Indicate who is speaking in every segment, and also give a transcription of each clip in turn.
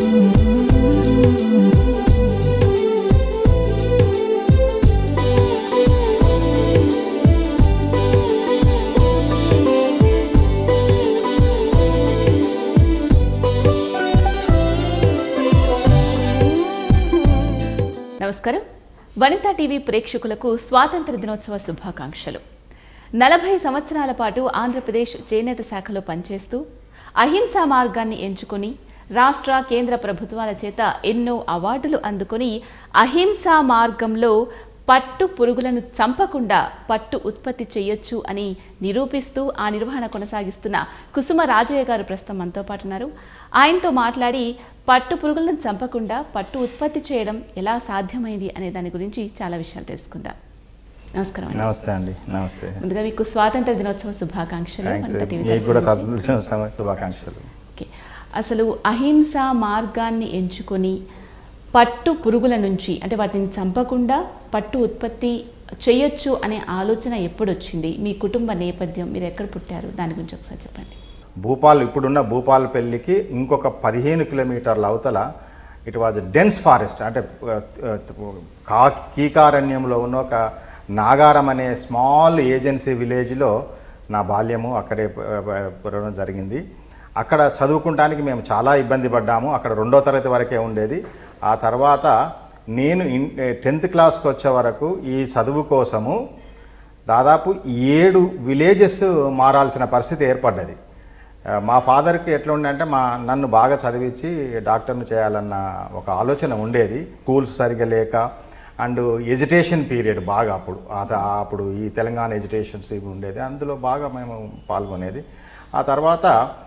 Speaker 1: నమస్కారం వనితా టీవీ ప్రేక్షకులకు స్వాతంత్ర దినోత్సవ శుభాకాంక్షలు నలభై సంవత్సరాల పాటు ఆంధ్రప్రదేశ్ చేనేత శాఖలో పనిచేస్తూ అహింసా మార్గాన్ని ఎంచుకొని రాష్ట్ర కేంద్ర ప్రభుత్వాల చేత ఎన్నో అవార్డులు అందుకొని అహింసా మార్గంలో పట్టు పురుగులను చంపకుండా పట్టు ఉత్పత్తి చేయొచ్చు అని నిరూపిస్తూ ఆ నిర్వహణ కొనసాగిస్తున్న కుసుమ రాజయ్య గారు ప్రస్తుతం మనతో పాటు ఉన్నారు ఆయనతో మాట్లాడి పట్టు పురుగులను చంపకుండా పట్టు ఉత్పత్తి చేయడం ఎలా సాధ్యమైంది అనే దాని గురించి చాలా విషయాలు తెలుసుకుందాం నమస్కారం అండి.
Speaker 2: నమస్తే అండి నమస్తే
Speaker 1: ముందుగా మీకు స్వాతంత్ర దినోత్సవ శుభాకాంక్షలు
Speaker 2: థ్యాంక్స్
Speaker 1: వనితా టీవీ
Speaker 2: మీకు కూడా
Speaker 1: తరఫు నుంచి.
Speaker 2: సంతోషం శుభాకాంక్షలు
Speaker 1: ఓకే అసలు అహింస మార్గాన్ని ఎంచుకొని పట్టు పురుగుల నుంచి అంటే వాటిని చంపకుండా పట్టు ఉత్పత్తి చేయొచ్చు అనే ఆలోచన ఎప్పుడు వచ్చింది మీ కుటుంబ నేపథ్యం మీరు ఎక్కడ పుట్టారు దాని గురించి ఒకసారి చెప్పండి
Speaker 2: భూపాల్ ఇప్పుడున్న భూపాల్ పెళ్లికి ఇంకొక పదిహేను కిలోమీటర్ల అవతల ఇట్ వాజ్ డెన్స్ ఫారెస్ట్ అంటే ఆ, ఆ, కా కీకారణ్యంలో ఉన్న ఒక నాగారం అనే స్మాల్ ఏజెన్సీ విలేజ్లో నా బాల్యము అక్కడే ఆ, ఆ, పురవడం జరిగింది అక్కడ చదువుకుంటానికి మేము చాలా ఇబ్బంది పడ్డాము అక్కడ రెండో తరగతి వరకే ఉండేది ఆ తర్వాత నేను ఇన్ టెన్త్ క్లాస్కి వచ్చే వరకు ఈ చదువు కోసము దాదాపు ఏడు విలేజెస్ మారాల్సిన పరిస్థితి ఏర్పడ్డది ఆ, మా ఫాదర్కి ఎట్లా ఉండే అంటే మా నన్ను బాగా చదివించి డాక్టర్ను చేయాలన్న ఒక ఆలోచన ఉండేది స్కూల్స్ సరిగా లేక అండ్ ఎడ్యుటేషన్ పీరియడ్ బాగా అప్పుడు ఆ- అప్పుడు ఈ తెలంగాణ ఎడ్యుటేషన్స్ ఇవి ఉండేది అందులో బాగా మేము పాల్గొనేది ఆ తర్వాత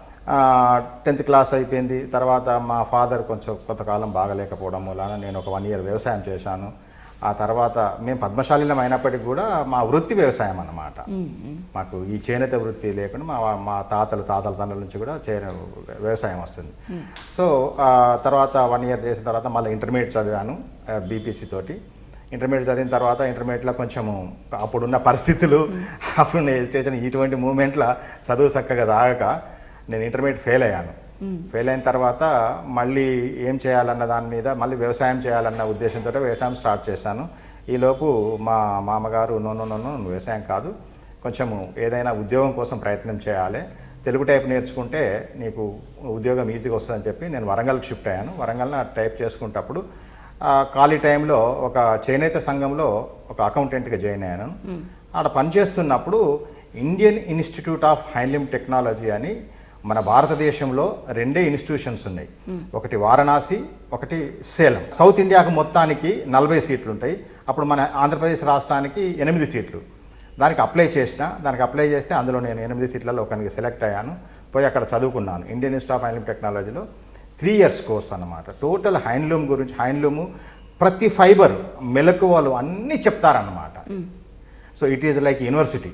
Speaker 2: టెన్త్ క్లాస్ అయిపోయింది తర్వాత మా ఫాదర్ కొంచెం కొంతకాలం బాగలేకపోవడం వలన నేను ఒక వన్ ఇయర్ వ్యవసాయం చేశాను ఆ తర్వాత మేము పద్మశాలీలం అయినప్పటికీ కూడా మా వృత్తి వ్యవసాయం అన్నమాట మాకు ఈ చేనేత వృత్తి లేకుండా మా మా తాతలు తాతల తండ్రుల నుంచి కూడా చేనే వ్యవసాయం వస్తుంది సో ఆ తర్వాత వన్ ఇయర్ చేసిన తర్వాత మళ్ళీ ఇంటర్మీడియట్ చదివాను బీపీసీ తోటి ఇంటర్మీడియట్ చదివిన తర్వాత ఇంటర్మీడియట్లో కొంచెము అప్పుడున్న పరిస్థితులు అప్పుడున్న ఎడ్యుకేషన్ ఇటువంటి మూమెంట్లో చదువు చక్కగా సాగక నేను ఇంటర్మీడియట్ ఫెయిల్ అయ్యాను ఫెయిల్ అయిన తర్వాత మళ్ళీ ఏం చేయాలన్న దాని మీద మళ్ళీ వ్యవసాయం చేయాలన్న ఉద్దేశంతో వ్యవసాయం స్టార్ట్ చేశాను ఈలోపు మా మామగారు నో నో నో నో, నువ్వు వ్యవసాయం కాదు కొంచెము ఏదైనా ఉద్యోగం కోసం ప్రయత్నం చేయాలి తెలుగు టైప్ నేర్చుకుంటే నీకు ఉద్యోగం ఈజీగా వస్తుందని చెప్పి నేను వరంగల్కి షిఫ్ట్ అయ్యాను వరంగల్లో టైప్ చేసుకుంటప్పుడు ఆ, ఖాళీ టైంలో ఒక చేనేత సంఘంలో ఒక అకౌంటెంట్గా జాయిన్ అయ్యాను ఆడ పనిచేస్తున్నప్పుడు Indian institute of handloom technology అని మన భారతదేశంలో రెండే ఇన్స్టిట్యూషన్స్ ఉన్నాయి ఒకటి వారణాసి ఒకటి సేలం సౌత్ ఇండియాకు మొత్తానికి నలభై సీట్లు ఉంటాయి అప్పుడు మన ఆంధ్రప్రదేశ్ రాష్ట్రానికి ఎనిమిది సీట్లు దానికి అప్లై చేసిన దానికి అప్లై చేస్తే అందులో నేను ఎనిమిది సీట్లలో ఒకరికి సెలెక్ట్ అయ్యాను పోయి అక్కడ చదువుకున్నాను ఇండియన్ ఇన్స్టిట్యూట్ ఆఫ్ హ్యాండ్లూమ్ టెక్నాలజీలో త్రీ ఇయర్స్ కోర్స్ అన్నమాట టోటల్ హ్యాండ్లూమ్ గురించి హ్యాండ్లూము ప్రతి ఫైబర్ మెలకువలు అన్నీ చెప్తారన్నమాట so it is like university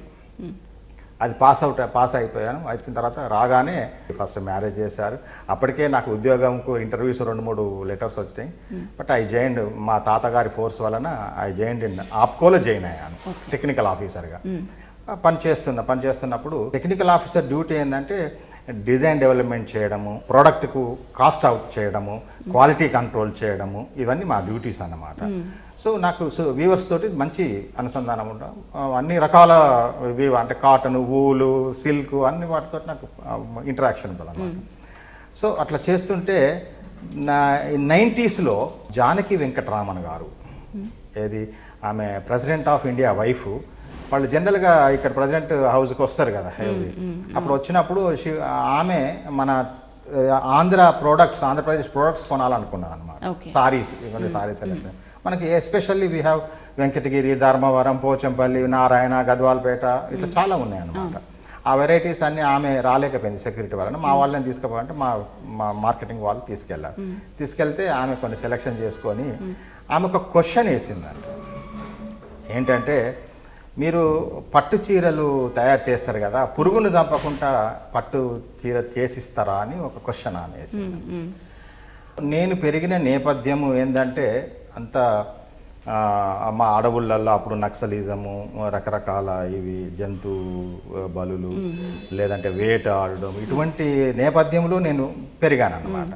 Speaker 2: అది పాస్ అవుట్ పాస్ అయిపోయాను వచ్చిన తర్వాత రాగానే ఫస్ట్ మ్యారేజ్ చేశారు అప్పటికే నాకు ఉద్యోగంకు ఇంటర్వ్యూస్ రెండు మూడు లెటర్స్ వచ్చినాయి బట్ ఐ జైన్డ్ మా తాతగారి ఫోర్స్ వలన ఐ జైన్డ్ ఇన్ ఆప్కోలో జాయిన్ అయ్యాను టెక్నికల్ ఆఫీసర్గా పని చేస్తున్న పని చేస్తున్నప్పుడు టెక్నికల్ ఆఫీసర్ డ్యూటీ ఏంటంటే డిజైన్ డెవలప్మెంట్ చేయడము ప్రోడక్ట్కు కాస్ట్ అవుట్ చేయడము క్వాలిటీ కంట్రోల్ చేయడము ఇవన్నీ మా డ్యూటీస్ అన్నమాట సో నాకు సో వీవర్స్ తోటి మంచి అనుసంధానం ఉండడం ఆ, అన్ని రకాల వీవ్ అంటే కాటన్ వూలు సిల్క్ అన్ని వాటితో నాకు ఇంటరాక్షన్ ఉంటుంది అన్నమాట సో అట్లా చేస్తుంటే నా నైంటీస్లో జానకి వెంకటరామన్ గారు ఏది ఆమె ప్రెసిడెంట్ ఆఫ్ ఇండియా వైఫ్ వాళ్ళు జనరల్గా ఇక్కడ ప్రెసిడెంట్ హౌస్కి వస్తారు కదా ఏది. అప్పుడు వచ్చినప్పుడు షి- ఆమె మన ఆ, ఆంధ్ర ప్రోడక్ట్స్ ఆంధ్రప్రదేశ్ ప్రోడక్ట్స్ కొనాలనుకున్నాను అనమాట
Speaker 1: Okay.
Speaker 2: సారీస్ ఇవన్నీ సారీస్ సెలెక్ట్ మనకి especially we have Venkatagiri Dharmavaram Pochampalli Narayana గద్వాల్పేట ఇట్లా చాలా ఉన్నాయి అన్నమాట ఆ వెరైటీస్ అన్ని ఆమె రాలేకపోయింది సెక్యూరిటీ వలన మా వాళ్ళని తీసుకుపోవాలంటే మా మా మార్కెటింగ్ వాళ్ళు తీసుకెళ్ళారు తీసుకెళ్తే ఆమె కొన్ని సెలెక్షన్ చేసుకొని ఆమె ఒక క్వశ్చన్ వేసిందంట ఏంటంటే మీరు పట్టు చీరలు తయారు చేస్తారు కదా పురుగును చంపకుండా పట్టు చీర చేసిస్తారా అని ఒక క్వశ్చన్ అనేసి నేను పెరిగిన నేపథ్యము ఏంటంటే అంత ఆ, మా అడవులలో అప్పుడు నక్సలిజము రకరకాల ఇవి జంతు ఆ, బలులు లేదంటే వేట ఆడడం ఇటువంటి నేపథ్యంలో నేను పెరిగాను అనమాట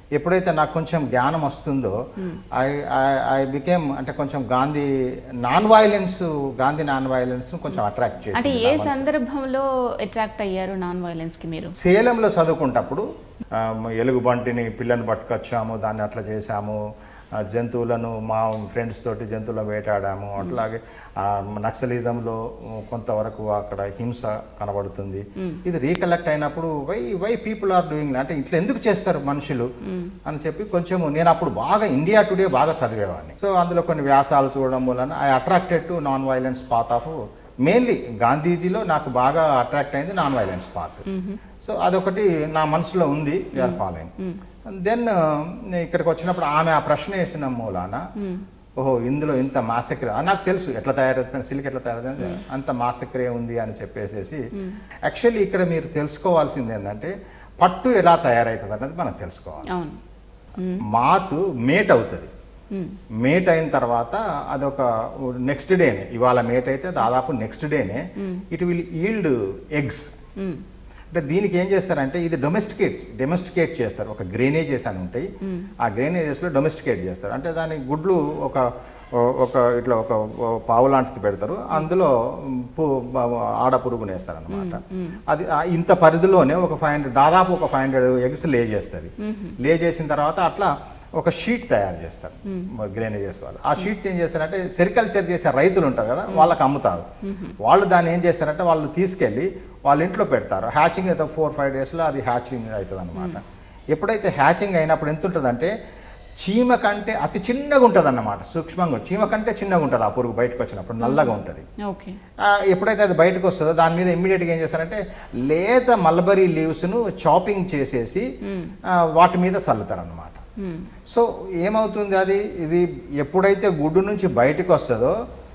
Speaker 2: ఎప్పుడైతే నాకు కొంచెం జ్ఞానం వస్తుందో ఐ ఐ బికేమ్ అంటే కొంచెం Gandhi non violence Gandhi non violence కొంచెం అట్రాక్ట్
Speaker 1: అంటే
Speaker 2: చేసి
Speaker 1: ఏ సందర్భంలో అట్రాక్ట్ అయ్యారు నాన్ వైలెన్స్ కి మీరు
Speaker 2: సేలంలో చదువుకుంటప్పుడు ఆ, ఎలుగుబంటిని పిల్లని పట్టుకొచ్చాము దాన్ని అట్లా చేశాము ఆ, జంతువులను మా ఫ్రెండ్స్ తోటి జంతువులను వేటాడాము అట్లాగే ఆ, నక్సలిజంలో కొంతవరకు అక్కడ హింస కనబడుతుంది ఇది రీకలెక్ట్ అయినప్పుడు why why people are doing అంటే ఇట్లా ఎందుకు చేస్తారు మనుషులు అని చెప్పి కొంచెం నేను అప్పుడు బాగా ఇండియా టుడే బాగా చదివేవాడిని సో అందులో కొన్ని వ్యాసాలు చూడడం వలన I attracted to non violence path of mainly గాంధీజీలో నాకు బాగా అట్రాక్ట్ అయింది నాన్ వైలెన్స్ పాత్ సో అదొకటి నా మనసులో ఉంది ఆర్ ఫాలోయింగ్ దెన్ ఇక్కడికి వచ్చినప్పుడు ఆమె ఆ ప్రశ్న వేసిన మూలాన ఓహో ఇందులో ఇంత మాసక్రే నాకు తెలుసు ఎట్లా తయారవుతుంది సిల్క్ ఎట్లా తయారవుతుంది అంత మాసక్రే ఉంది అని చెప్పేసేసి యాక్చువల్లీ ఇక్కడ మీరు తెలుసుకోవాల్సింది ఏంటంటే పట్టు ఎలా తయారవుతుంది అన్నది మనం తెలుసుకోవాలి
Speaker 1: అవును మ్మ్.
Speaker 2: మాతు మేట్ అవుతుంది
Speaker 1: మ్మ్.
Speaker 2: మేట్ అయిన తర్వాత అదొక నెక్స్ట్ డేనే ఇవాళ మేట్ అయితే దాదాపు నెక్స్ట్ డేనే it will yield eggs
Speaker 1: hmm.
Speaker 2: అంటే దీనికి ఏం చేస్తారంటే ఇది డొమెస్టికేట్ డొమెస్టికేట్ చేస్తారు ఒక గ్రేనేజెస్ అని ఉంటాయి ఆ గ్రేనేజెస్లో డొమెస్టికేట్ చేస్తారు అంటే దాని గుడ్లు ఒక ఒక ఇట్లా ఒక పావు లాంటిది పెడతారు అందులో పు ఆడ పురుగుని వేస్తారు అనమాట అది ఆ ఇంత పరిధిలోనే ఒక ఫైవ్ హండ్రెడ్ దాదాపు ఒక ఫైవ్ హండ్రెడ్ ఎగ్స్ లే చేస్తుంది లే చేసిన తర్వాత అట్లా ఒక షీట్ తయారు చేస్తారు గ్రేనేజెస్ వాళ్ళు ఆ షీట్ ఏం చేస్తారంటే సెరికల్చర్ చేసే రైతులు ఉంటారు కదా వాళ్ళకి అమ్ముతారు వాళ్ళు దాన్ని ఏం చేస్తారంటే వాళ్ళు తీసుకెళ్ళి వాళ్ళ ఇంట్లో పెడతారు హ్యాచింగ్ అయితే ఫోర్ ఫైవ్ డేస్లో అది హ్యాచింగ్ అవుతుంది అనమాట ఎప్పుడైతే హ్యాచింగ్ అయినప్పుడు ఎంత ఉంటుందంటే చీమ కంటే అతి చిన్నగా ఉంటుంది అన్నమాట సూక్ష్మంగా చీమ కంటే చిన్నగా ఉంటుంది ఆ పురుగు బయటకు వచ్చినప్పుడు నల్లగా ఉంటుంది
Speaker 1: ఓకే
Speaker 2: ఆ, ఎప్పుడైతే అది బయటకు వస్తుందో దాని మీద ఇమ్మీడియట్గా ఏం చేస్తారంటే లేత మల్బరీ లీవ్స్ను చాపింగ్ చేసేసి ఆ, వాటి మీద చల్లుతారనమాట
Speaker 1: మ్మ్.
Speaker 2: సో ఏమవుతుంది అది ఇది ఎప్పుడైతే గుడ్డు నుంచి బయటకు వస్తుందో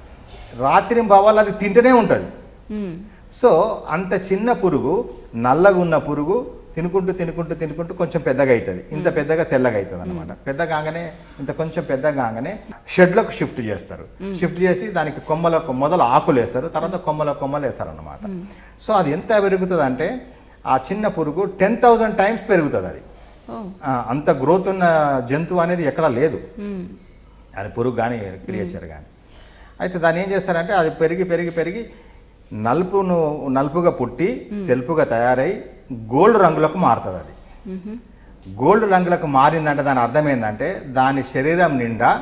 Speaker 2: రాత్రి భవాలు అది తింటూనే ఉంటుంది
Speaker 1: మ్మ్.
Speaker 2: సో అంత చిన్న పురుగు నల్లగా ఉన్న పురుగు తినుకుంటూ తినుకుంటూ తినుకుంటూ కొంచెం పెద్దగా అవుతుంది ఇంత పెద్దగా తెల్లగా అవుతుంది అనమాట పెద్ద కాగానే ఇంత కొంచెం పెద్ద కాగానే షెడ్లకు షిఫ్ట్ చేస్తారు షిఫ్ట్ చేసి దానికి కొమ్మలకు మొదలు ఆకులు వేస్తారు తర్వాత కొమ్మల కొమ్మలు వేస్తారు అనమాట సో అది ఎంత పెరుగుతుంది అంటే ఆ చిన్న పురుగు టెన్ థౌజండ్ టైమ్స్ పెరుగుతుంది అది
Speaker 1: ఓ
Speaker 2: ఆ, అంత గ్రోత్ ఉన్న జంతువు అనేది ఎక్కడా లేదు
Speaker 1: మ్మ్.
Speaker 2: అది పురుగు కానీ క్రియేచర్ కానీ అయితే దాన్ని ఏం చేస్తారంటే అది పెరిగి పెరిగి పెరిగి నలుపును నలుపుగా పుట్టి తెలుపుగా తయారై గోల్డ్ రంగులకు మారుతుంది అది
Speaker 1: మ్మ్.
Speaker 2: గోల్డ్ రంగులకు మారిందంటే దాని అర్థం ఏంటంటే దాని శరీరం నిండా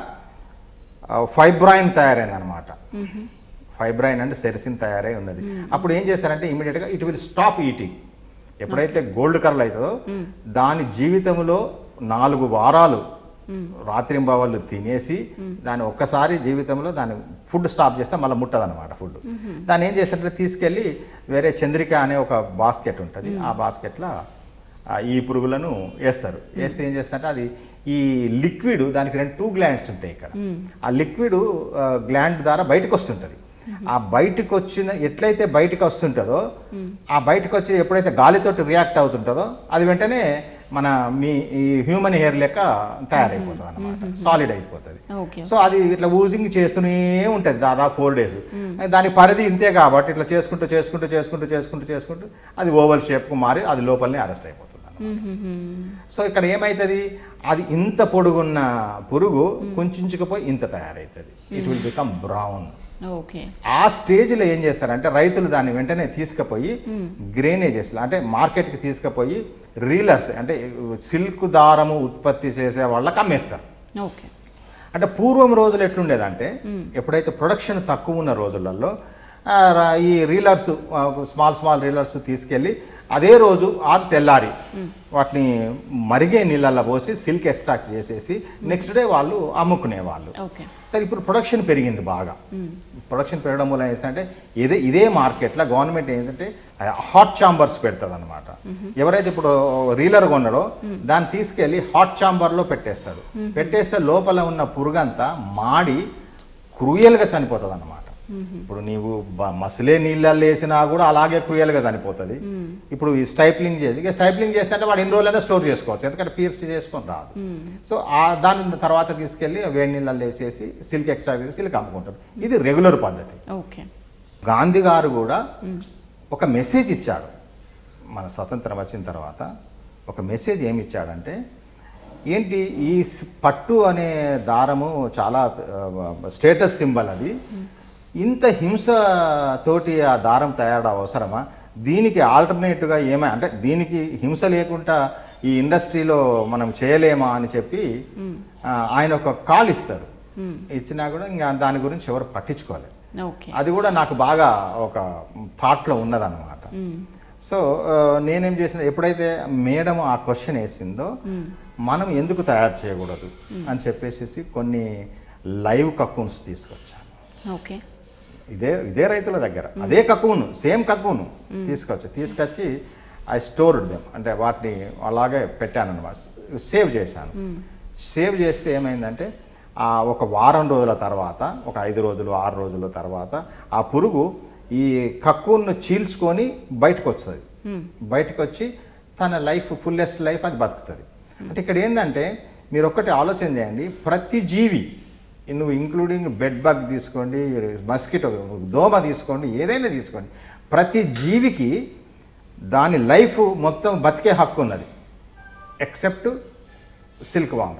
Speaker 2: ఫైబ్రాయిన్ తయారైందనమాట
Speaker 1: మ్మ్.
Speaker 2: ఫైబ్రాయిన్ అంటే సెరిసిన్ తయారై ఉన్నది అప్పుడు ఏం చేస్తారంటే ఇమీడియట్గా ఇట్ విల్ స్టాప్ ఈటింగ్ ఎప్పుడైతే గోల్డ్ కలర్ అవుతుందో దాని జీవితంలో నాలుగు వారాలు రాత్రింబవళ్ళు తినేసి దాన్ని ఒక్కసారి జీవితంలో దాని ఫుడ్ స్టాప్ చేస్తే మళ్ళీ ముట్టదన్నమాట ఫుడ్ దాన్ని ఏం చేస్తారంటే తీసుకెళ్ళి వేరే చంద్రిక అనే ఒక బాస్కెట్ ఉంటుంది ఆ బాస్కెట్లో ఆ ఈ పురుగులను వేస్తారు వేస్తే ఏం చేస్తారంటే అది ఈ లిక్విడ్ దానికి రెండు టూ గ్లాండ్స్ ఉంటాయి ఇక్కడ ఆ లిక్విడ్ గ్లాండ్ ద్వారా బయటకు వస్తుంటుంది ఆ బయటకు వచ్చిన ఎట్లయితే బయటకు వస్తుంటుందో ఆ బయటకు వచ్చి ఎప్పుడైతే గాలితోటి రియాక్ట్ అవుతుంటుందో అది వెంటనే మన మీ ఈ హ్యూమన్ హెయిర్ లెక్క తయారైపోతుంది అనమాట సాలిడ్ అయిపోతుంది
Speaker 1: ఓకే
Speaker 2: సో అది ఇట్లా ఊజింగ్ చేస్తూనే ఉంటుంది దాదాపు ఫోర్ డేస్ దాని పరిధి ఇంతే కాబట్టి ఇట్లా చేసుకుంటూ చేసుకుంటూ చేసుకుంటూ చేసుకుంటూ చేసుకుంటూ అది ఓవల్ షేప్కు మారి అది లోపలనే అరెస్ట్ అయిపోతుంది అన్నమాట.
Speaker 1: మ్మ్.
Speaker 2: సో ఇక్కడ ఏమవుతుంది అది ఇంత పొడుగున్న పురుగు కుంచుకుపోయి ఇంత తయారవుతుంది it will become brown
Speaker 1: okay
Speaker 2: ఆ స్టేజ్లో ఏం చేస్తారంటే రైతులు దాన్ని వెంటనే తీసుకుపోయి గ్రేనేజెస్లో అంటే మార్కెట్కి తీసుకుపోయి రీలర్స్ అంటే సిల్క్ దారము ఉత్పత్తి చేసే వాళ్ళకి అమ్మేస్తారు
Speaker 1: ఓకే
Speaker 2: అంటే పూర్వం రోజులు ఎట్లుండేదంటే ఎప్పుడైతే ప్రొడక్షన్ తక్కువ ఉన్న రోజులలో ఆ, రా- ఈ రీలర్స్ స్మాల్ స్మాల్ రీలర్స్ తీసుకెళ్ళి అదే రోజు ఆరు తెల్లారి వాటిని మరిగే నీళ్ళల్లో పోసి సిల్క్ ఎక్స్ట్రాక్ట్ చేసేసి నెక్స్ట్ డే వాళ్ళు అమ్ముకునేవాళ్ళు
Speaker 1: ఓకే
Speaker 2: సరే ఇప్పుడు ప్రొడక్షన్ పెరిగింది బాగా ప్రొడక్షన్ పెరగడం వల్ల ఏంటంటే ఇదే ఇదే మార్కెట్లో గవర్నమెంట్ ఏంటంటే హాట్ చాంబర్స్ పెడుతుంది అనమాట ఎవరైతే ఇప్పుడు రీలర్ కొన్నాడో దాన్ని తీసుకెళ్ళి హాట్ చాంబర్లో పెట్టేస్తాడు పెట్టేస్తే లోపల ఉన్న పురుగంతా మాడి క్రూయల్గా చనిపోతుంది అనమాట ఇప్పుడు నీవు బ- మసిలే నీళ్ళల్లో వేసినా కూడా అలాగే క్రూయల్గా చనిపోతుంది ఇప్పుడు ఈ స్టైప్లింగ్ చేసి ఇక స్టైప్లింగ్ చేస్తే అంటే వాడు ఎన్ని రోజులైనా స్టోర్ చేసుకోవచ్చు ఎందుకంటే పీర్స్ చేసుకొని రాదు సో ఆ దాని తర్వాత తీసుకెళ్ళి వేడి నీళ్ళల్లో వేసేసి సిల్క్ ఎక్స్ట్రా చేసి సిల్క్ అమ్ముకుంటారు ఇది రెగ్యులర్ పద్ధతి
Speaker 1: ఓకే
Speaker 2: గాంధీ గారు కూడా ఒక మెసేజ్ ఇచ్చాడు మన స్వతంత్రం వచ్చిన తర్వాత ఒక మెసేజ్ ఏమి ఇచ్చాడంటే ఏంటి ఈ స్- పట్టు అనే దారము చాలా స్టేటస్ సింబల్ అది ఇంత హింస తోటి ఆ దారం తయారు అవసరమా దీనికి ఆల్టర్నేటివ్గా ఏమై అంటే దీనికి హింస లేకుండా ఈ ఇండస్ట్రీలో మనం చేయలేమా అని చెప్పి ఆ, ఆయన ఒక కాల్ ఇస్తారు ఇచ్చినా కూడా ఇంకా దాని గురించి ఎవరు పట్టించుకోలేదు
Speaker 1: ఓకే
Speaker 2: అది కూడా నాకు బాగా ఒక థాట్లో ఉన్నదన్నమాట సో ఆ, నేనేం చేసిన ఎప్పుడైతే మేడం ఆ క్వశ్చన్ వేసిందో మనం ఎందుకు తయారు చేయకూడదు అని చెప్పేసి కొన్ని లైవ్ కక్కున్స్ తీసుకొచ్చాను
Speaker 1: ఓకే
Speaker 2: ఇదే ఇదే రైతుల దగ్గర అదే కక్కును సేమ్ కక్కును తీసుకొచ్చి తీసుకొచ్చి ఐ స్టోర్డ్ దెమ్ అంటే వాటిని అలాగే పెట్టాను అనమాట సేవ్ చేశాను సేవ్ చేస్తే ఏమైందంటే ఆ ఒక వారం రోజుల తర్వాత ఒక ఐదు రోజులు ఆరు రోజుల తర్వాత ఆ పురుగు ఈ కక్కును చీల్చుకొని బయటకు వస్తుంది బయటకు వచ్చి తన లైఫ్ ఫుల్లెస్ట్ లైఫ్ అది బతుకుతుంది అంటే ఇక్కడ ఏంటంటే మీరు ఒక్కటి ఆలోచన చేయండి ప్రతి జీవి నువ్వు ఇంక్లూడింగ్ బెడ్ బగ్ తీసుకోండి మస్కిటో దోమ తీసుకోండి ఏదైనా తీసుకోండి ప్రతి జీవికి దాని లైఫ్ మొత్తం బతికే హక్కు ఉన్నది ఎక్సెప్ట్ సిల్క్ వామ్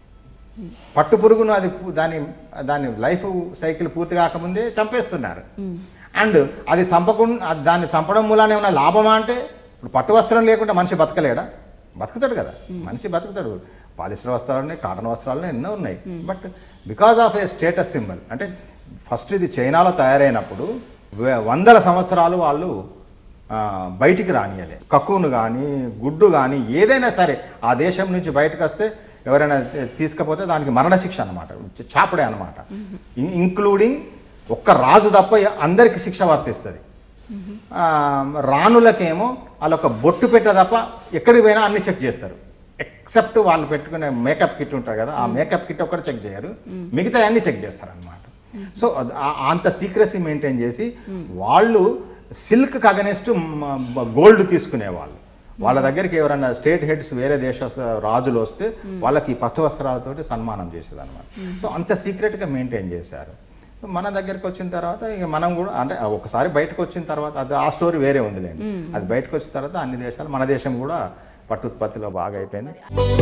Speaker 2: పట్టు పురుగును అది పు- దాని దాని లైఫ్ సైకిల్ పూర్తి కాకముందే చంపేస్తున్నారు అండ్ అది చంపకుండా అది దాన్ని చంపడం మూలాన ఏమైనా లాభమా అంటే ఇప్పుడు పట్టు వస్త్రం లేకుండా మనిషి బతకలేడా బతుకుతాడు కదా మనిషి బతుకుతాడు పాలిస్టర్ వస్త్రాలు ఉన్నాయి కాటన్ వస్త్రాలు ఎన్నో ఉన్నాయి but because of a status symbol అంటే ఫస్ట్ ఇది చైనాలో తయారైనప్పుడు వే- వందల సంవత్సరాలు వాళ్ళు ఆ, బయటికి రానియలే కక్కును కానీ గుడ్డు కానీ ఏదైనా సరే ఆ దేశం నుంచి బయటకు వస్తే ఎవరైనా తీసుకపోతే దానికి మరణశిక్ష అనమాట చాపడే అనమాట ఇంక్లూడింగ్ ఒక్క రాజు తప్ప అందరికి శిక్ష వర్తిస్తుంది ఆ, రాణులకేమో వాళ్ళొక బొట్టు పెట్ట తప్ప ఎక్కడికి పోయినా అన్ని చెక్ చేస్తారు ఎక్సెప్ట్ వాళ్ళు పెట్టుకునే మేకప్ కిట్ ఉంటుంది కదా ఆ మేకప్ కిట్ ఒక్కటి చెక్ చేయరు మిగతా అన్ని చెక్ చేస్తారు అనమాట సో అది- ఆ- అంత సీక్రసీ మెయింటైన్ చేసి వాళ్ళు సిల్క్ అగనెస్ట్ గోల్డ్ తీసుకునేవాళ్ళు వాళ్ళ దగ్గరికి ఎవరైనా స్టేట్ హెడ్స్ వేరే దేశ రాజులు వస్తే వాళ్ళకి ఈ పట్టు వస్త్రాలతోటి సన్మానం చేసేదన్నమాట సో అంత సీక్రెట్గా మెయింటైన్ చేశారు సో మన దగ్గరికి వచ్చిన తర్వాత ఇక మనం కూడా అంటే ఒకసారి బయటకు వచ్చిన తర్వాత అది ఆ స్టోరీ వేరే ఉందిలేండి అది బయటకు వచ్చిన తర్వాత అన్ని దేశాలు మన దేశం కూడా పట్టు ఉత్పత్తిలో బాగా అయిపోయింది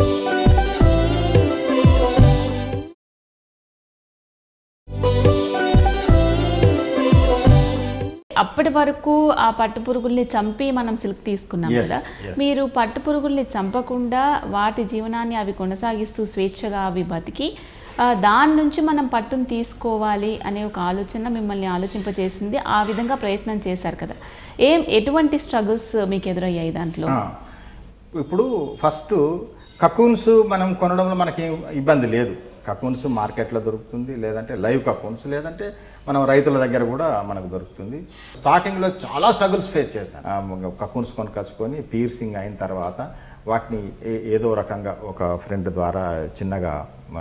Speaker 1: అప్పటి వరకు ఆ పట్టు పురుగుల్ని చంపి మనం సిల్క్ తీసుకున్నాం
Speaker 2: Yes,
Speaker 1: కదా
Speaker 2: yes.
Speaker 1: మీరు పట్టు పురుగుల్ని చంపకుండా వాటి జీవనాన్ని అవి కొనసాగిస్తూ స్వేచ్ఛగా అవి బతికి ఆ, దాని నుంచి మనం పట్టును తీసుకోవాలి అనే ఒక ఆలోచన మిమ్మల్ని ఆలోచింపచేసింది ఆ విధంగా ప్రయత్నం చేశారు కదా ఏం ఎటువంటి స్ట్రగుల్స్ మీకు ఎదురయ్యాయి దాంట్లో
Speaker 2: ఆ, ఇప్పుడు ఫస్ట్ కకూన్స్ మనం కొనడంలో మనకి ఇబ్బంది లేదు కకూన్స్ మార్కెట్లో దొరుకుతుంది లేదంటే లైవ్ కకూన్స్ లేదంటే మనం రైతుల దగ్గర కూడా మనకు దొరుకుతుంది స్టార్టింగ్లో చాలా స్ట్రగుల్స్ ఫేస్ చేశాను కకూన్స్ కొనుకొచ్చుకొని పీర్సింగ్ అయిన తర్వాత వాటిని ఏ- ఏదో రకంగా ఒక ఫ్రెండ్ ద్వారా చిన్నగా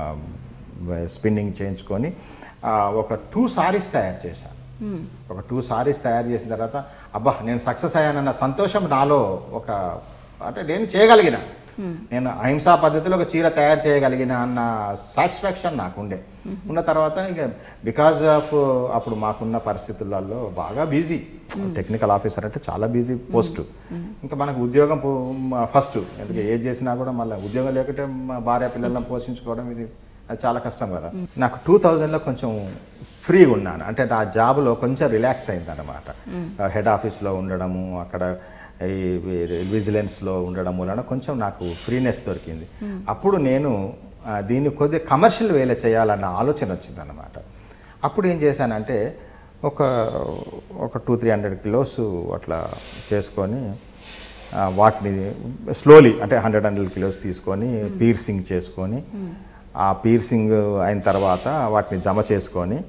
Speaker 2: స్పిన్నింగ్ చేయించుకొని ఆ, ఒక టూ సారీస్ తయారు చేశాను ఒక టూ సారీస్ తయారు చేసిన తర్వాత అబ్బా నేను సక్సెస్ అయ్యానన్న సంతోషం నాలో ఒక అంటే నేను చేయగలిగిన నేను అహింసా పద్ధతిలో ఒక చీర తయారు చేయగలిగిన అన్న సాటిస్ఫాక్షన్ నాకు ఉండే ఉన్న తర్వాత ఇక బికాజ్ ఆఫ్ అప్పుడు మాకున్న పరిస్థితులలో బాగా బిజీ టెక్నికల్ ఆఫీసర్ అంటే చాలా బిజీ పోస్ట్ ఇంకా మనకు ఉద్యోగం ఫస్ట్ ఎందుకంటే ఏది చేసినా కూడా మళ్ళీ ఉద్యోగం లేకుంటే మా భార్య పిల్లలను పోషించుకోవడం ఇది అది చాలా కష్టం కదా నాకు టూ థౌజండ్లో కొంచెం ఫ్రీగా ఉన్నాను అంటే నా జాబ్లో కొంచెం రిలాక్స్ అయింది అనమాట హెడ్ ఆఫీస్లో ఉండడము అక్కడ ఈ విజిలెన్స్లో ఉండడం వలన కొంచెం నాకు ఫ్రీనెస్ దొరికింది అప్పుడు నేను ఆ, దీన్ని కొద్దిగా కమర్షియల్ వేలో చేయాలన్న ఆలోచన వచ్చింది అనమాట అప్పుడు ఏం చేశానంటే ఒక ఒక టూ త్రీ హండ్రెడ్ కిలోస్ అట్లా చేసుకొని ఆ, వాటిని స్లోలీ అంటే హండ్రెడ్ హండ్రెడ్ కిలోస్ తీసుకొని పీర్సింగ్ చేసుకొని ఆ పీర్సింగ్ అయిన తర్వాత వాటిని జమ చేసుకొని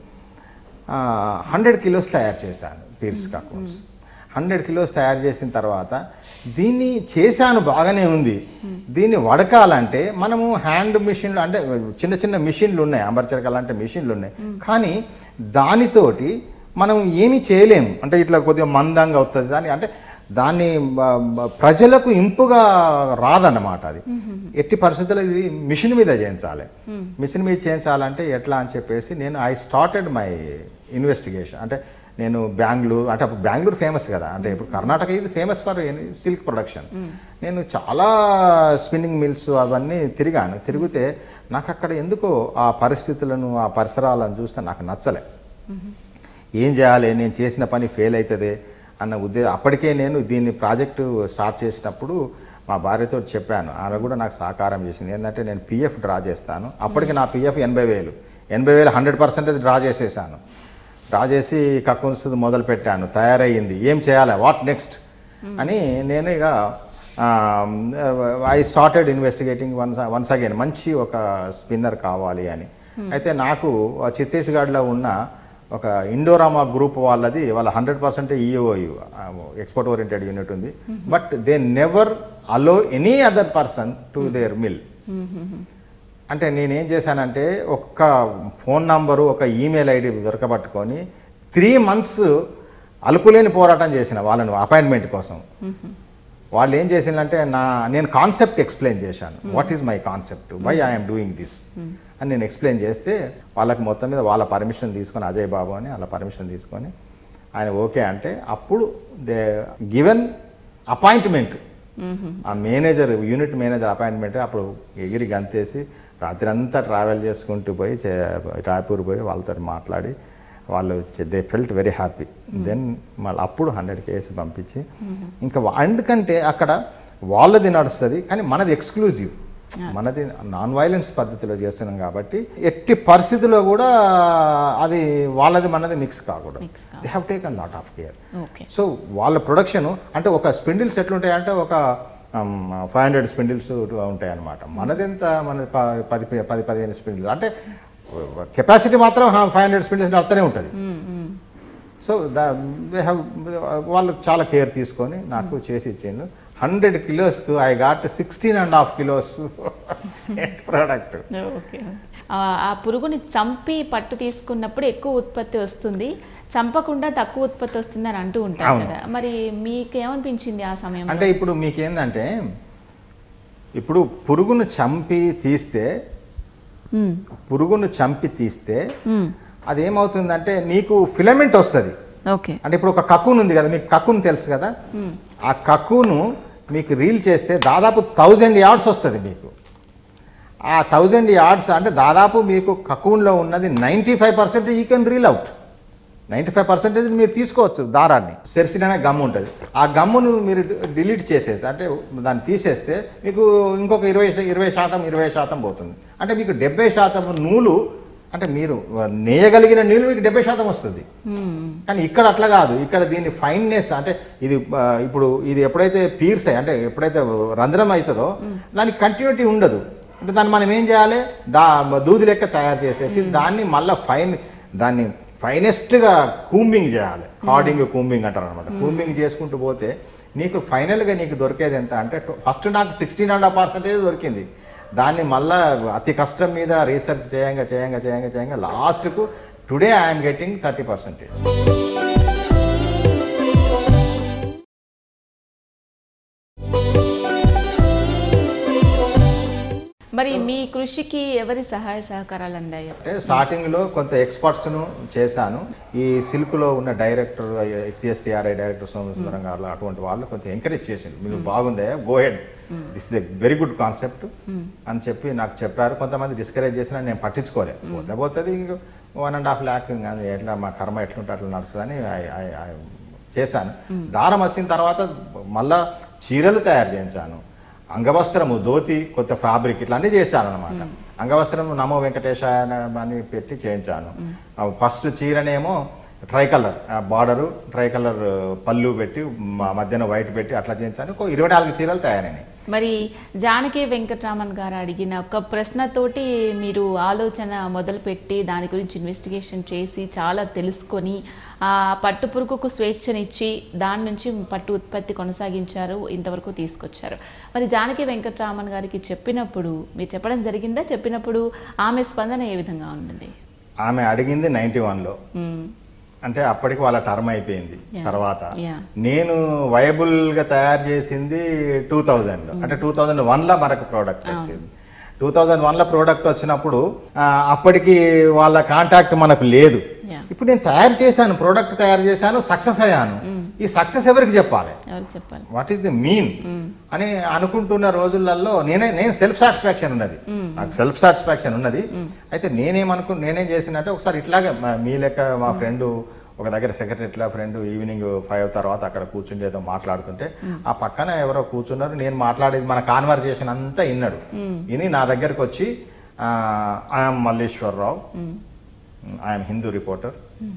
Speaker 2: హండ్రెడ్ కిలోస్ తయారు చేశాను పీర్స్ కాకుండా హండ్రెడ్ కిలోస్ తయారు చేసిన తర్వాత దీన్ని చేశాను బాగానే ఉంది దీన్ని వడకాలంటే మనము హ్యాండ్ మిషన్లు అంటే చిన్న చిన్న మిషన్లు ఉన్నాయి అంబర్చరక లాంటి మిషన్లు ఉన్నాయి కానీ దానితోటి మనం ఏమీ చేయలేము అంటే ఇట్లా కొద్దిగా మందంగా అవుతుంది దాని అంటే దాన్ని బ- బ- ప్రజలకు ఇంపుగా రాదన్నమాట అది ఎట్టి పరిస్థితుల్లో ఇది మిషన్ మీద చేయించాలి మిషన్ మీద చేయించాలంటే ఎట్లా అని చెప్పేసి నేను ఐ స్టార్టెడ్ మై ఇన్వెస్టిగేషన్ అంటే నేను బెంగళూరు అంటే అప్పుడు బెంగళూరు ఫేమస్ కదా అంటే ఇప్పుడు Karnataka is famous for silk production నేను చాలా స్పిన్నింగ్ మిల్స్ అవన్నీ తిరిగాను తిరిగితే నాకు అక్కడ ఎందుకో ఆ పరిస్థితులను ఆ పరిసరాలను చూస్తే నాకు నచ్చలే ఏం చేయాలి నేను చేసిన పని ఫెయిల్ అవుతుంది అన్న ఉద్దేశం అప్పటికే నేను దీన్ని ప్రాజెక్టు స్టార్ట్ చేసినప్పుడు మా భార్యతో చెప్పాను ఆమె కూడా నాకు సహకారం చేసింది ఏంటంటే నేను పిఎఫ్ డ్రా చేస్తాను అప్పటికి నా పిఎఫ్ ఎనభై వేలు ఎనభై వేలు హండ్రెడ్ పర్సెంటేజ్ డ్రా చేసేసాను డ్రా చేసి కక్కున్స్ మొదలు పెట్టాను తయారయ్యింది ఏం చేయాలి వాట్ నెక్స్ట్ అని నేను ఇక I started investigating once once again మంచి ఒక స్పిన్నర్ కావాలి అని అయితే నాకు ఆ ఛత్తీస్గఢ్లో ఉన్న ఒక ఇండోరామా గ్రూప్ వాళ్ళది వాళ్ళ hundred percent EOU export oriented unit ఉంది but they never allow any other person to their mill అంటే నేనేం చేశానంటే ఒక్క ఫోన్ నంబరు ఒక ఈమెయిల్ ఐడి దొరకబట్టుకొని త్రీ మంత్స్ అలుపులేని పోరాటం చేసిన వాళ్ళని అపాయింట్మెంట్ కోసం వాళ్ళు ఏం చేసిందంటే నా నేను కాన్సెప్ట్ ఎక్స్ప్లెయిన్ చేశాను what is my concept why I'm doing this అని నేను ఎక్స్ప్లెయిన్ చేస్తే వాళ్ళకి మొత్తం మీద వాళ్ళ పర్మిషన్ తీసుకొని అజయ్ బాబు అని వాళ్ళ పర్మిషన్ తీసుకొని ఆయన ఓకే అంటే అప్పుడు దే గివెన్ అపాయింట్మెంట్ ఆ మేనేజర్ యూనిట్ మేనేజర్ అపాయింట్మెంట్ అప్పుడు ఎగిరి గంతేసి రాత్రి అంతా ట్రావెల్ చేసుకుంటూ పోయి చే- రాయపూర్ పోయి వాళ్ళతో మాట్లాడి వాళ్ళు they felt very happy then మళ్ళీ అప్పుడు హండ్రెడ్ కేసు పంపించి ఇంకా వా- ఎందుకంటే అక్కడ వాళ్ళది నడుస్తుంది కానీ మనది ఎక్స్క్లూజివ్ మనది నాన్ వైలెన్స్ పద్ధతిలో చేస్తున్నాం కాబట్టి ఎట్టి పరిస్థితుల్లో కూడా అది వాళ్ళది మనది మిక్స్ కాకూడదు
Speaker 1: Mix కాకూడదు.
Speaker 2: They have taken lot of care
Speaker 1: okay
Speaker 2: so వాళ్ళ ప్రొడక్షన్ అంటే ఒక స్పిండిల్స్ ఎట్లుంటాయంటే ఒక ఫైవ్ హండ్రెడ్ స్పిండిల్స్ ఉంటాయి అనమాట మనదెంత మన ప- పది పది పదిహేను స్పిండిల్స్ అంటే కెపాసిటీ మాత్రం ఫైవ్ హండ్రెడ్ స్పిండిల్స్ అర్థనే ఉంటుంది సో దా దే హ్యావ్ వాళ్ళు చాలా కేర్ తీసుకొని నాకు చేసి ఇచ్చిండు హండ్రెడ్ కిలోస్కు I got sixteen and half kilos product
Speaker 1: okay ఆ- ఆ పురుగుని చంపి పట్టు తీసుకున్నప్పుడు ఎక్కువ ఉత్పత్తి వస్తుంది చంపకుండా తక్కువ ఉత్పత్తి వస్తుంది అని అంటూ ఉంటారు
Speaker 2: అవును.
Speaker 1: కదా మరి మీకు ఏమనిపించింది ఆ సమయంలో
Speaker 2: అంటే ఇప్పుడు మీకేందంటే ఇప్పుడు పురుగును చంపి తీస్తే
Speaker 1: మ్మ్.
Speaker 2: పురుగును చంపి తీస్తే
Speaker 1: మ్మ్.
Speaker 2: అదేమవుతుందంటే నీకు ఫిలమెంట్ వస్తుంది
Speaker 1: ఓకే
Speaker 2: అంటే ఇప్పుడు ఒక కక్కున్ ఉంది కదా మీకు కక్కున్ తెలుసు కదా
Speaker 1: మ్మ్.
Speaker 2: ఆ కక్కును మీకు రీల్ చేస్తే దాదాపు థౌజండ్ యార్డ్స్ వస్తుంది మీకు ఆ థౌజండ్ యార్డ్స్ అంటే దాదాపు మీకు కక్కున్లో ఉన్నది ninety five percent you can reel out ninety five percentage మీరు తీసుకోవచ్చు దారాన్ని సెర్సిన్ అనే గమ్ ఉంటుంది ఆ గమ్మును మీరు డిలీట్ చేసేస్తే అంటే దాన్ని తీసేస్తే మీకు ఇంకొక ఇరవై ఇరవై శాతం ఇరవై శాతం పోతుంది అంటే మీకు డెబ్బై శాతం నూలు అంటే మీరు నేయగలిగిన నీళ్ళు మీకు డెబ్బై శాతం వస్తుంది
Speaker 1: మ్మ్.
Speaker 2: కానీ ఇక్కడ అట్లా కాదు ఇక్కడ దీని ఫైన్నెస్ అంటే ఇది ఆ, ఇప్పుడు ఇది ఎప్పుడైతే పీర్స్ అయ్యి అంటే ఎప్పుడైతే రంధ్రం అవుతుందో దానికి కంటిన్యూటీ ఉండదు అంటే దాన్ని మనం ఏం చేయాలి దా దూది లెక్క తయారు చేసేసి దాన్ని మళ్ళీ ఫైన్ దాన్ని ఫైనెస్ట్గా కూంబింగ్ చేయాలి కార్డింగ్ కూంబింగ్ అంటారు అనమాట కూంబింగ్ చేసుకుంటూ పోతే నీకు ఫైనల్గా నీకు దొరికేది ఎంత అంటే ఫస్ట్ నాకు సిక్స్టీన్ అండ్ హాఫ్ పర్సెంటేజ్ దొరికింది దాన్ని మళ్ళా అతి కష్టం మీద రీసెర్చ్ చేయంగా చేయంగా చేయంగా చేయంగా లాస్ట్కు today I'm getting thirty percentage
Speaker 1: మరి మీ కృషికి ఎవరి సహాయ సహకారాలు అందాయి
Speaker 2: అంటే స్టార్టింగ్లో కొంత ఎక్స్పర్ట్స్ను చేశాను ఈ సిల్క్లో ఉన్న డైరెక్టర్ సిఎస్టీఆర్ఐ డైరెక్టర్ సోమసుందరం గారు అటువంటి వాళ్ళు కొంత ఎంకరేజ్ చేసింది మీకు బాగుందే go head this is a very good concept అని చెప్పి నాకు చెప్పారు కొంతమంది డిస్కరేజ్ చేసినా నేను పట్టించుకోలేదు పోతే పోతుంది ఇంక వన్ అండ్ హాఫ్ ల్యాక్ అది ఎట్లా మా కర్మ ఎట్లుంటే అట్లా నడుస్తుందని I- I- I చేశాను దారం వచ్చిన తర్వాత మళ్ళా చీరలు తయారు చేయించాను అంగవస్త్రము ధోతి కొత్త ఫ్యాబ్రిక్ ఇట్లా అన్నీ చేశాను అనమాట అంగవస్త్రం నమో వెంకటేశాయ అని పెట్టి చేయించాను ఫస్ట్ చీరనేమో tri colour border tri colour పళ్ళు పెట్టి మ- మధ్యన వైట్ పెట్టి అట్లా చేయించాను ఒక ఇరవై నాలుగు చీరలు తయారైనాయి
Speaker 1: మరి జానకి వెంకటరామన్ గారు అడిగిన ఒక ప్రశ్నతోటి మీరు ఆలోచన మొదలుపెట్టి దాని గురించి ఇన్వెస్టిగేషన్ చేసి చాలా తెలుసుకొని ఆ పట్టు పురుగుకు స్వేచ్ఛనిచ్చి దాని నుంచి పట్టు ఉత్పత్తి కొనసాగించారు ఇంతవరకు తీసుకొచ్చారు మరి జానకి వెంకటరామన్ గారికి చెప్పినప్పుడు మీరు చెప్పడం జరిగిందా చెప్పినప్పుడు ఆమె స్పందన ఏ విధంగా ఉంటుంది
Speaker 2: ఆమె అడిగింది నైంటీ వన్లో
Speaker 1: మ్మ్.
Speaker 2: అంటే అప్పటికి వాళ్ళ టర్మ్ అయిపోయింది
Speaker 1: Yeah.
Speaker 2: తర్వాత
Speaker 1: Yeah.
Speaker 2: నేను వయబుల్ గా తయారు చేసింది టూ థౌజండ్ అంటే టూ థౌజండ్ వన్ లో మనకు ప్రోడక్ట్
Speaker 1: అవును.
Speaker 2: వచ్చింది టూ థౌజండ్ వన్లో ప్రోడక్ట్ వచ్చినప్పుడు ఆ, అప్పటికి వాళ్ళ కాంటాక్ట్ మనకు లేదు
Speaker 1: Yeah.
Speaker 2: ఇప్పుడు నేను తయారు చేశాను ప్రోడక్ట్ తయారు చేశాను సక్సెస్ అయ్యాను ఈ సక్సెస్ ఎవరికి చెప్పాలి
Speaker 1: ఎవరికి చెప్పాలి
Speaker 2: వాట్ ఈస్ ది మీన్ అని అనుకుంటున్న రోజులలో నేనే నేను సెల్ఫ్ సాటిస్ఫాక్షన్ ఉన్నది నాకు సెల్ఫ్ సాటిస్ఫాక్షన్ ఉన్నది అయితే నేనేమనుకు నేనేం చేసినట్టే ఒకసారి ఇట్లాగే మా- మీ లెక్క మా ఫ్రెండ్ ఒక దగ్గర సెక్రటరీట్లా ఫ్రెండ్ ఈవినింగ్ ఫైవ్ తర్వాత అక్కడ కూర్చుండి ఏదో మాట్లాడుతుంటే ఆ పక్కన ఎవరో కూర్చున్నారు నేను మాట్లాడేది మన కాన్వర్జేషన్ అంతా విన్నాడు విని నా దగ్గరకు వచ్చి I'm Malleswararao I'm Hindu reporter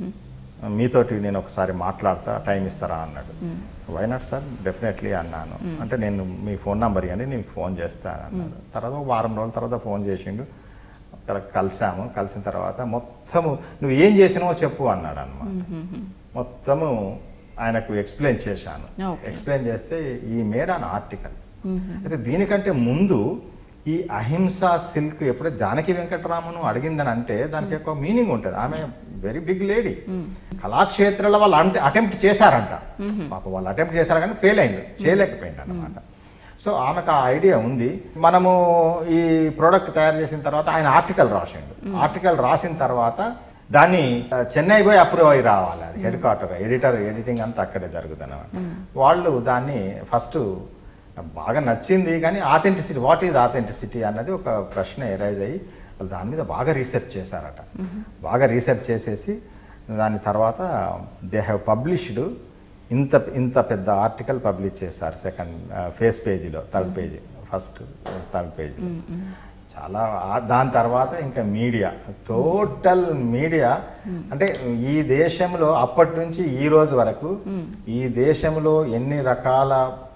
Speaker 2: మీతోటి నేను ఒకసారి మాట్లాడతా టైం ఇస్తారా అన్నాడు వై నాట్ సార్ డెఫినెట్లీ అన్నాను అంటే నేను మీ ఫోన్ నెంబర్ ఇవ్వండి నేను ఫోన్ చేస్తాను అన్నాడు తర్వాత ఒక వారం రోజుల తర్వాత ఫోన్ చేసిండు అక్కడ కలిసాము కలిసిన తర్వాత మొత్తము నువ్వు ఏం చేసినావో చెప్పు అన్నాడు అన్నమాట మొత్తము ఆయనకు ఎక్స్ప్లెయిన్ చేశాను
Speaker 1: Okay.
Speaker 2: ఎక్స్ప్లెయిన్ చేస్తే ఈ మేడ్ అన్ ఆర్టికల్ అయితే దీనికంటే ముందు ఈ అహింస సిల్క్ ఎప్పుడైతే జానకి వెంకటరామను అడిగిందని అంటే దానికి ఒక మీనింగ్ ఉంటుంది ఆమె వెరీ బిగ్ లేడీ కళాక్షేత్రాల వాళ్ళు అంటే అటెంప్ట్ చేశారంట పాప వాళ్ళు అటెంప్ట్ చేశారు కానీ ఫెయిల్ అయింది చేయలేకపోయింది అన్నమాట సో ఆమెకు ఆ ఐడియా ఉంది మనము ఈ ప్రోడక్ట్ తయారు చేసిన తర్వాత ఆయన ఆర్టికల్ రాసిండు ఆర్టికల్ రాసిన తర్వాత దాన్ని ఆ, చెన్నై పోయి అప్రూవ్ అయి రావాలి అది హెడ్ క్వార్టర్ ఎడిటర్ ఎడిటింగ్ అంతా అక్కడే జరుగుతుంది అన్నమాట వాళ్ళు దాన్ని ఫస్ట్ బాగా నచ్చింది కానీ ఆథెంటిసిటీ వాట్ ఈజ్ ఆథెంటిసిటీ అన్నది ఒక ప్రశ్న ఎరైజ్ అయ్యి వాళ్ళు దాని మీద బాగా రీసెర్చ్ చేశారట బాగా రీసెర్చ్ చేసేసి దాని తర్వాత దే హ్యావ్ పబ్లిష్డ్ ఇంత ఇంత పెద్ద ఆర్టికల్ పబ్లిష్ చేశారు సెకండ్ ఫేస్ పేజీలో third page first third page చాలా ఆ- దాని తర్వాత ఇంకా మీడియా టోటల్ మీడియా అంటే ఈ దేశంలో అప్పటి నుంచి ఈ రోజు వరకు ఈ దేశంలో ఎన్ని రకాల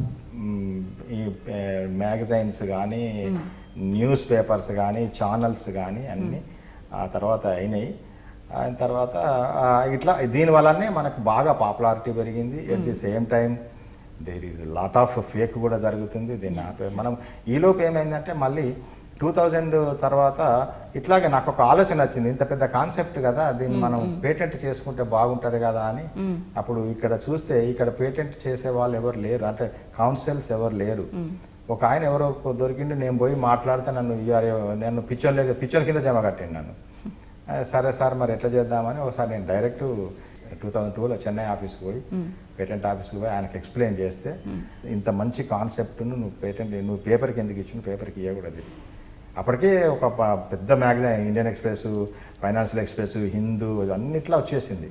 Speaker 2: మ్, ఈ మ్యాగజైన్స్ కానీ న్యూస్ పేపర్స్ కానీ ఛానల్స్ కానీ అన్నీ ఆ తర్వాత అయినాయి అయిన తర్వాత ఆ, ఇట్లా దీని వల్లనే మనకు బాగా పాపులారిటీ పెరిగింది at the same time there is lot of fake కూడా జరుగుతుంది దీన్ని ఆపే మనం ఈలోపు ఏమైందంటే మళ్ళీ టూ థౌజండ్ తర్వాత ఇట్లాగే నాకు ఒక ఆలోచన వచ్చింది ఇంత పెద్ద కాన్సెప్ట్ కదా దీన్ని మనం పేటెంట్ చేసుకుంటే బాగుంటుంది కదా అని అప్పుడు ఇక్కడ చూస్తే ఇక్కడ పేటెంట్ చేసే వాళ్ళు ఎవరు లేరు అంటే కౌన్సిల్స్ ఎవరు లేరు ఒక ఆయన ఎవరో దొరికిండు నేను పోయి మాట్లాడితే నన్ను ఇయ్యారు నన్ను పిచ్చోన్ లేక పిచ్చోన్ కింద జమ కట్టిండు నన్ను ఆ, సరే సార్ మరి ఎట్లా చేద్దామని ఒకసారి నేను డైరెక్ట్ టూ థౌజండ్ టూలో చెన్నై ఆఫీస్కి పోయి పేటెంట్ ఆఫీస్కి పోయి ఆయనకి ఎక్స్ప్లెయిన్ చేస్తే ఇంత మంచి కాన్సెప్ట్ను నువ్వు పేటెంట్ నువ్వు పేపర్కి ఎందుకు ఇచ్చిన పేపర్కి ఇవ్వకూడదు అప్పటికే ఒక ప- పెద్ద మ్యాగజైన్ ఇండియన్ ఎక్స్ప్రెస్ ఫైనాన్షియల్ ఎక్స్ప్రెస్ హిందూ అన్నిట్లో వచ్చేసింది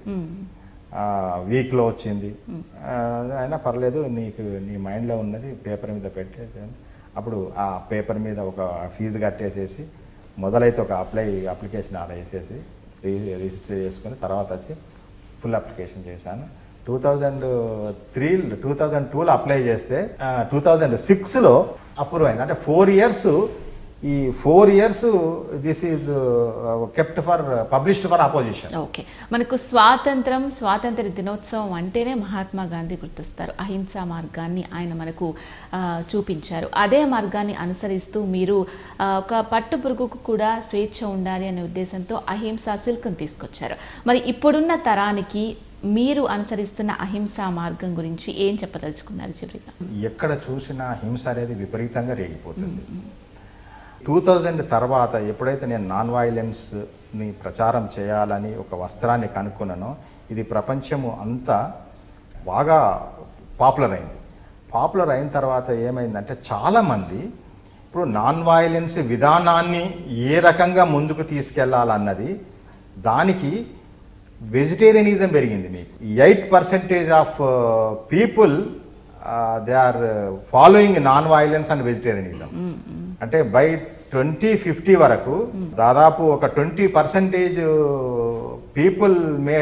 Speaker 2: వీక్లో వచ్చింది ఆ, అయినా పర్లేదు నీకు నీ మైండ్లో ఉన్నది పేపర్ మీద పెట్టే అప్పుడు ఆ పేపర్ మీద ఒక ఫీజు కట్టేసేసి మొదలైతే ఒక అప్లై అప్లికేషన్ ఆడ వేసేసి రి- రిజిస్టర్ చేసుకుని తర్వాత వచ్చి ఫుల్ అప్లికేషన్ చేశాను two thousand three two thousand టూలో అప్లై చేస్తే టూ థౌజండ్ సిక్స్లో అప్రూవ్ అయింది అంటే ఫోర్ ఇయర్స్ ఈ four years this is kept for published for opposition
Speaker 1: okay మనకు స్వాతంత్రం స్వాతంత్ర దినోత్సవం అంటేనే మహాత్మా గాంధీ గుర్తొస్తారు అహింసా మార్గాన్ని ఆయన మనకు ఆ, చూపించారు అదే మార్గాన్ని అనుసరిస్తూ మీరు ఆ, ఒక పట్టు పురుగుకు కూడా స్వేచ్ఛ ఉండాలి అనే ఉద్దేశంతో అహింసా సిల్క్ని తీసుకొచ్చారు మరి ఇప్పుడున్న తరానికి మీరు అనుసరిస్తున్న అహింసా మార్గం గురించి ఏం చెప్పదలుచుకున్నారు చివరిగా
Speaker 2: ఎక్కడ చూసినా హింస అనేది విపరీతంగా రేగిపోతుంది టూ థౌజండ్ తర్వాత ఎప్పుడైతే నేను నాన్ వైలెన్స్ని ప్రచారం చేయాలని ఒక వస్త్రాన్ని కనుక్కున్నానో ఇది ప్రపంచము అంతా బాగా పాపులర్ అయింది పాపులర్ అయిన తర్వాత ఏమైందంటే చాలామంది ఇప్పుడు నాన్ వైలెన్స్ విధానాన్ని ఏ రకంగా ముందుకు తీసుకెళ్లాలన్నది దానికి వెజిటేరియనిజం పెరిగింది మీకు eight percentage of people they are following non violence and vegetarianism అంటే బై ట్వంటీ ఫిఫ్టీ వరకు దాదాపు ఒక twenty percentage people may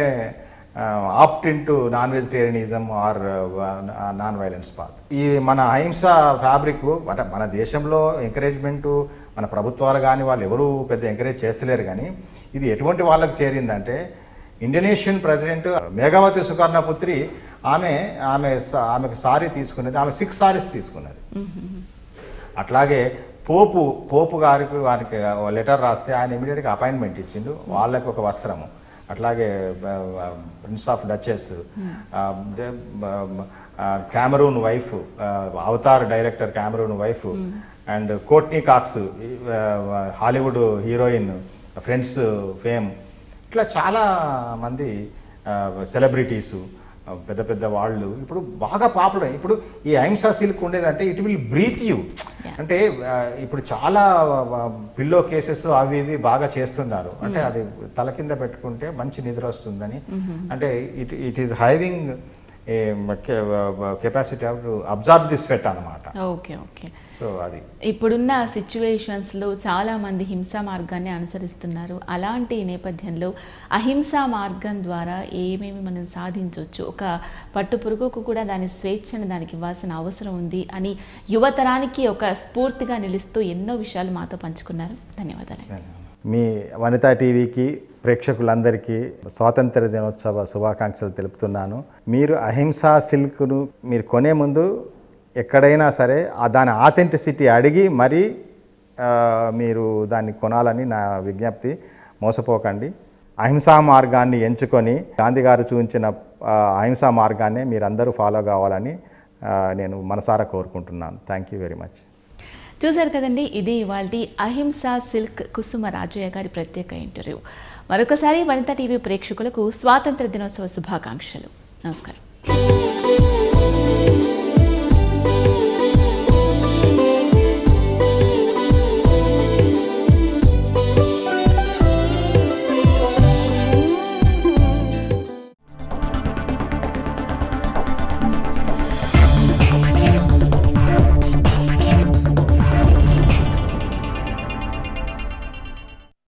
Speaker 2: opt in to non vegetarianism or non violence path ఈ మన అహింస ఫ్యాబ్రిక్ అంటే మన దేశంలో ఎంకరేజ్మెంట్ మన ప్రభుత్వాలు కానీ వాళ్ళు ఎవరు పెద్ద ఎంకరేజ్ చేస్తలేరు కానీ ఇది ఎటువంటి వాళ్ళకి చేరిందంటే ఇండోనేషియన్ ప్రెసిడెంట్ మేఘావతి సుకర్ణపుత్రి ఆమె ఆమె స- ఆమెకు సారీ తీసుకున్నది ఆమె సిక్స్ సారీస్ తీసుకున్నది అట్లాగే పోపు పోపు గారికి వారికి లెటర్ రాస్తే ఆయన ఇమీడియట్గా అపాయింట్మెంట్ ఇచ్చిండు వాళ్ళకి ఒక వస్త్రము అట్లాగే prince of duchess Cameron wife Avatar director Cameron wife and Courteney Cox ఈ, ఆ, హాలీవుడ్ హీరోయిన్ ఫ్రెండ్స్ ఫేమ్ ఇట్లా చాలా మంది సెలబ్రిటీసు పెద్ద పెద్ద వాళ్ళు ఇప్పుడు బాగా పాపులర్ ఇప్పుడు ఈ అహింసా సిల్క్ ఉండేదంటే ఇట్ విల్ బ్రీత్ యూ అంటే ఆ, ఇప్పుడు చాలా పిల్లో కేసెస్ అవి ఇవి బాగా చేస్తున్నారు అంటే అది తల కింద పెట్టుకుంటే మంచి నిద్ర వస్తుందని అంటే it it is having capacity of observe the sweat అనమాట
Speaker 1: ఓకే ఓకే
Speaker 2: సో అది
Speaker 1: ఇప్పుడున్న సిచ్యువేషన్స్లో చాలామంది హింసా మార్గాన్ని అనుసరిస్తున్నారు అలాంటి నేపథ్యంలో అహింసా మార్గం ద్వారా ఏమేమి మనం సాధించవచ్చు ఒక పట్టు పురుగుకు కూడా దాని స్వేచ్ఛను దానికి ఇవ్వాల్సిన అవసరం ఉంది అని యువతరానికి ఒక స్ఫూర్తిగా నిలుస్తూ ఎన్నో విషయాలు మాతో పంచుకున్నారు ధన్యవాదాలు
Speaker 2: మీ వనితా టీవీకి ప్రేక్షకులందరికీ స్వాతంత్ర దినోత్సవ శుభాకాంక్షలు తెలుపుతున్నాను మీరు అహింసా సిల్క్ను మీరు కొనే ముందు ఎక్కడైనా సరే ఆ దాని ఆథెంటిసిటీ అడిగి మరీ ఆ, మీరు దాన్ని కొనాలని నా విజ్ఞప్తి మోసపోకండి అహింసా మార్గాన్ని ఎంచుకొని గాంధీ గారు చూపించిన ఆ, అహింసా మార్గాన్నే మీరందరూ ఫాలో కావాలని ఆ, నేను మనసారా కోరుకుంటున్నాను థ్యాంక్ యూ వెరీ మచ్
Speaker 1: చూశారు కదండి ఇది ఇవాళ అహింసా సిల్క్ కుసుమ రాజయ్య గారి ప్రత్యేక ఇంటర్వ్యూ మరొకసారి వనితా టీవీ ప్రేక్షకులకు స్వాతంత్ర దినోత్సవ శుభాకాంక్షలు నమస్కారం